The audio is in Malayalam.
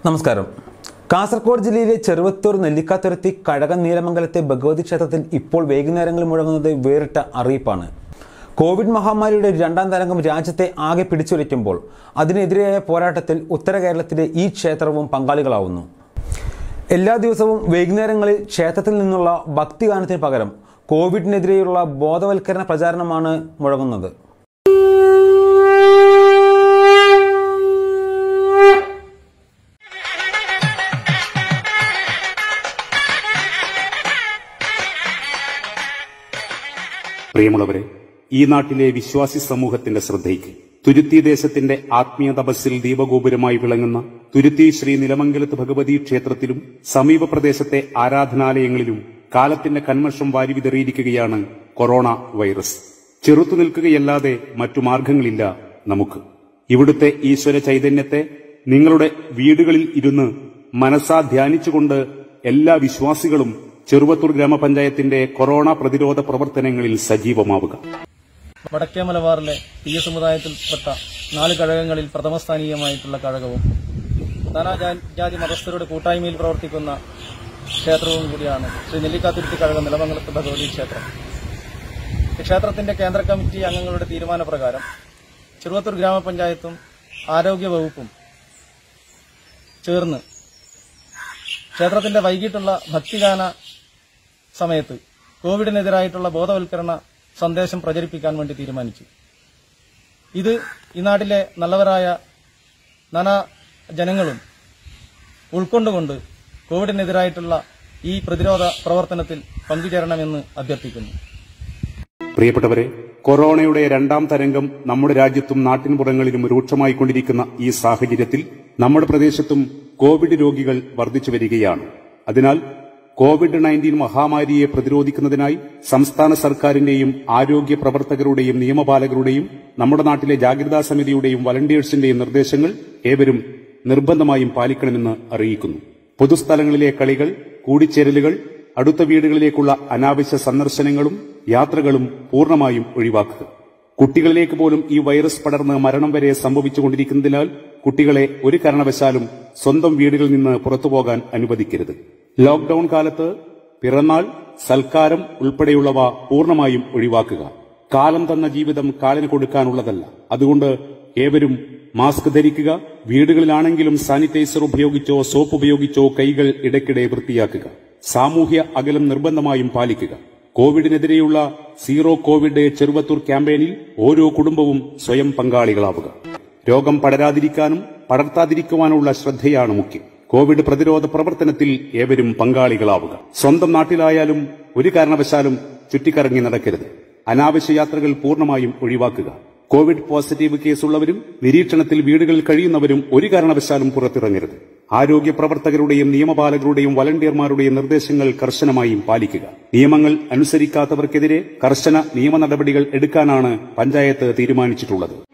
നമസ്കാരം കാസർഗോഡ് ജില്ലയിലെ ചെറുവത്തൂർ നെല്ലിക്കാത്തുരത്തി കഴകം നീലമംഗലത്തെ ഭഗവതി ക്ഷേത്രത്തിൽ ഇപ്പോൾ വൈകുന്നേരങ്ങളിൽ മുഴങ്ങുന്നത് വേറിട്ട അറിയിപ്പാണ് കോവിഡ് മഹാമാരിയുടെ രണ്ടാം തരംഗം രാജ്യത്തെ ആകെ പിടിച്ചുലയ്ക്കുമ്പോൾ അതിനെതിരെയായ പോരാട്ടത്തിൽ ഉത്തര കേരളത്തിലെ ഈ ക്ഷേത്രവും പങ്കാളികളാവുന്നു എല്ലാ ദിവസവും വൈകുന്നേരങ്ങളിൽ ക്ഷേത്രത്തിൽ നിന്നുള്ള ഭക്തിഗാനത്തിന് പകരം കോവിഡിനെതിരെയുള്ള ബോധവൽക്കരണ പ്രചാരണമാണ് മുഴങ്ങുന്നത് പ്രിയമുള്ളവരെ ഈ നാട്ടിലെ വിശ്വാസി സമൂഹത്തിന്റെ ശ്രദ്ധയ്ക്ക് തുരുത്തി ദേശത്തിന്റെ ആത്മീയ തപസ്സിൽ ദീപഗോപുരമായി വിളങ്ങുന്ന തുരുത്തി ശ്രീ നിലമംഗലത്ത് ഭഗവതി ക്ഷേത്രത്തിലും സമീപ പ്രദേശത്തെ ആരാധനാലയങ്ങളിലും കാലത്തിന്റെ കന്മഷം വാരി വിതറിയിരിക്കുകയാണ് കൊറോണ വൈറസ് ചെറുത്തു നിൽക്കുകയല്ലാതെ മറ്റു മാർഗങ്ങളില്ല നമുക്ക് ഇവിടുത്തെ ഈശ്വര ചൈതന്യത്തെ നിങ്ങളുടെ വീടുകളിൽ ഇരുന്ന് മനസ്സാ ധ്യാനിച്ചുകൊണ്ട് എല്ലാ വിശ്വാസികളും ചെറുവത്തൂർ ഗ്രാമപഞ്ചായത്തിന്റെ കൊറോണ പ്രതിരോധ പ്രവർത്തനങ്ങളിൽ സജീവമാവുക വടക്കേ മലബാറിലെ തീയ സമുദായത്തിൽപ്പെട്ട നാല് കഴകങ്ങളിൽ പ്രഥമസ്ഥാനീയമായിട്ടുള്ള കഴകവും നാനാജാതി മതസ്ഥരുടെ കൂട്ടായ്മയിൽ പ്രവർത്തിക്കുന്ന ക്ഷേത്രവും കൂടിയാണ് ശ്രീ നെല്ലിക്കാത്തുരുത്തി കഴകം നിലമംഗലത്ത് ഭഗവതി ക്ഷേത്രം ഈ ക്ഷേത്രത്തിന്റെ കേന്ദ്ര കമ്മിറ്റി അംഗങ്ങളുടെ തീരുമാനപ്രകാരം ചെറുവത്തൂർ ഗ്രാമപഞ്ചായത്തും ആരോഗ്യ വകുപ്പും ചേർന്ന് ക്ഷേത്രത്തിന്റെ വൈകിട്ടുള്ള ഭക്തിഗാന സമയത്ത് കോവിഡിനെതിരായിട്ടുള്ള ബോധവൽക്കരണ സന്ദേശം പ്രചരിപ്പിക്കാൻ വേണ്ടി തീരുമാനിച്ചു ഇത് ഈ നാട്ടിലെ നല്ലവരായ നാനാ ജനങ്ങളും ഉൾക്കൊണ്ടുകൊണ്ട് കോവിഡിനെതിരായിട്ടുള്ള ഈ പ്രതിരോധ പ്രവർത്തനത്തിൽ പങ്കുചേരണമെന്ന് അഭ്യർത്ഥിക്കുന്നു പ്രിയപ്പെട്ടവരെ കൊറോണയുടെ രണ്ടാം തരംഗം നമ്മുടെ രാജ്യത്തും നാട്ടിൻപുറങ്ങളിലും രൂക്ഷമായിക്കൊണ്ടിരിക്കുന്ന ഈ സാഹചര്യത്തിൽ നമ്മുടെ പ്രദേശത്തും കോവിഡ് രോഗികൾ വർദ്ധിച്ചു വരികയാണ് അതിനാൽ കോവിഡ് നയൻറ്റീൻ മഹാമാരിയെ പ്രതിരോധിക്കുന്നതിനായി സംസ്ഥാന സർക്കാരിന്റെയും ആരോഗ്യ പ്രവർത്തകരുടെയും നിയമപാലകരുടെയും നമ്മുടെ നാട്ടിലെ ജാഗ്രതാ സമിതിയുടെയും വളണ്ടിയേഴ്സിന്റെയും നിർദ്ദേശങ്ങൾ ഏവരും നിർബന്ധമായും പാലിക്കണമെന്ന് അറിയിക്കുന്നു പൊതുസ്ഥലങ്ങളിലെ കളികൾ കൂടിച്ചേരലുകൾ അടുത്ത വീടുകളിലേക്കുള്ള അനാവശ്യ സന്ദർശനങ്ങളും യാത്രകളും പൂർണ്ണമായും ഒഴിവാക്കുക കുട്ടികളിലേക്ക് പോലും ഈ വൈറസ് പടർന്ന് മരണം വരെ സംഭവിച്ചുകൊണ്ടിരിക്കുന്നതിനാൽ കുട്ടികളെ ഒരു കാരണവശാലും സ്വന്തം വീടുകളിൽ നിന്ന് പുറത്തുപോകാൻ അനുവദിക്കരുത് ലോക്ഡൌൺ കാലത്ത് പിറന്നാൾ സൽക്കാരം ഉൾപ്പെടെയുള്ളവ പൂർണ്ണമായും ഒഴിവാക്കുക കാലം തന്ന ജീവിതം കാലിന് കൊടുക്കാനുള്ളതല്ല അതുകൊണ്ട് ഏവരും മാസ്ക് ധരിക്കുക വീടുകളിലാണെങ്കിലും സാനിറ്റൈസർ ഉപയോഗിച്ചോ സോപ്പ് ഉപയോഗിച്ചോ കൈകൾ ഇടയ്ക്കിടെ വൃത്തിയാക്കുക സാമൂഹ്യ അകലം നിർബന്ധമായും പാലിക്കുക കോവിഡിനെതിരെയുള്ള സീറോ കോവിഡ് ചെറുവത്തൂർ ക്യാമ്പയിനിൽ ഓരോ കുടുംബവും സ്വയം പങ്കാളികളാവുക രോഗം പടരാതിരിക്കാനും പടർത്താതിരിക്കുവാനുള്ള ശ്രദ്ധയാണ് മുഖ്യം കോവിഡ് പ്രതിരോധ പ്രവർത്തനത്തിൽ ഏവരും പങ്കാളികളാവുക സ്വന്തം നാട്ടിലായാലും ഒരു കാരണവശാലും ചുറ്റിക്കറങ്ങി നടക്കരുത് അനാവശ്യ യാത്രകൾ പൂർണ്ണമായും ഒഴിവാക്കുക കോവിഡ് പോസിറ്റീവ് കേസുള്ളവരും നിരീക്ഷണത്തിൽ വീടുകളിൽ കഴിയുന്നവരും ഒരു കാരണവശാലും പുറത്തിറങ്ങരുത് ആരോഗ്യ പ്രവർത്തകരുടെയും നിയമപാലകരുടെയും വളണ്ടിയർമാരുടെയും നിർദ്ദേശങ്ങൾ കർശനമായും പാലിക്കുക നിയമങ്ങൾ അനുസരിക്കാത്തവർക്കെതിരെ കർശന നിയമ നടപടികൾ എടുക്കാനാണ് പഞ്ചായത്ത് തീരുമാനിച്ചിട്ടുള്ളത്